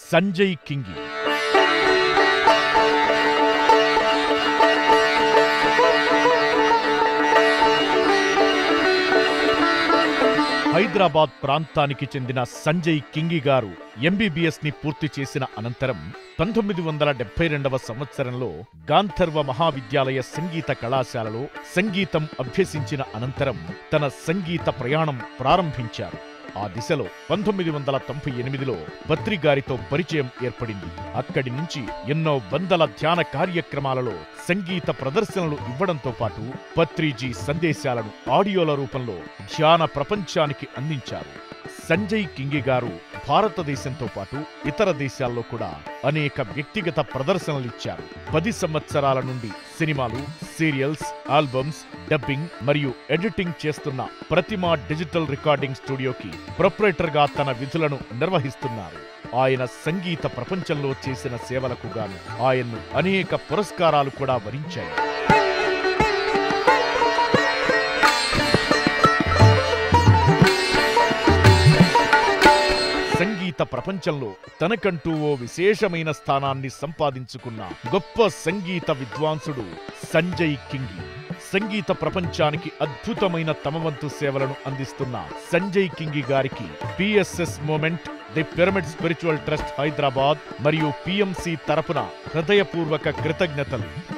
సంజయ్ కింగి హైదరాబాద్ ప్రాంతానికి చెందిన సంజయ్ కింగి గారు ఎంబీబీఎస్ ని పూర్తి చేసిన అనంతరం పంతొమ్మిది వందల డెబ్బై రెండవ సంవత్సరంలో గాంధర్వ మహావిద్యాలయ సంగీత కళాశాలలో సంగీతం అభ్యసించిన అనంతరం తన సంగీత ప్రయాణం ప్రారంభించారు ఆ దిశలో పంతొమ్మిది వందల తొంభై ఎనిమిదిలో బద్రి గారితో పరిచయం ఏర్పడింది అక్కడి నుంచి ఎన్నో వందల ధ్యాన కార్యక్రమాలలో సంగీత ప్రదర్శనలు ఇవ్వడంతో పాటు పత్రిజీ సందేశాలను ఆడియోల రూపంలో ధ్యాన ప్రపంచానికి అందించారు సంజయ్ కింగి గారు భారతదేశంతో పాటు ఇతర దేశాల్లో కూడా అనేక వ్యక్తిగత ప్రదర్శనలిచ్చారు పది సంవత్సరాల నుండి సినిమాలు సీరియల్స్ ఆల్బమ్స్ డబ్బింగ్ మరియు ఎడిటింగ్ చేస్తున్న ప్రతిమ డిజిటల్ రికార్డింగ్ స్టూడియోకి ప్రొపరేటర్ గా తన విధులను నిర్వహిస్తున్నారు ఆయన సంగీత ప్రపంచంలో చేసిన సేవలకు గాను ఆయన్ను అనేక పురస్కారాలు కూడా వరించాయి సంగీత ప్రపంచంలో తనకంటూ ఓ విశేషమైన స్థానాన్ని సంపాదించుకున్న గొప్ప సంగీత విద్వాంసుడు సంజయ్ కింగి సంగీత ప్రపంచానికి అద్భుతమైన తమ వంతు సేవలను అందిస్తున్న సంజయ్ కింగి గారికి P S S movement the pyramid spiritual trust Hyderabad మరియు పిఎంసి తరపున హృదయపూర్వక కృతజ్ఞతలు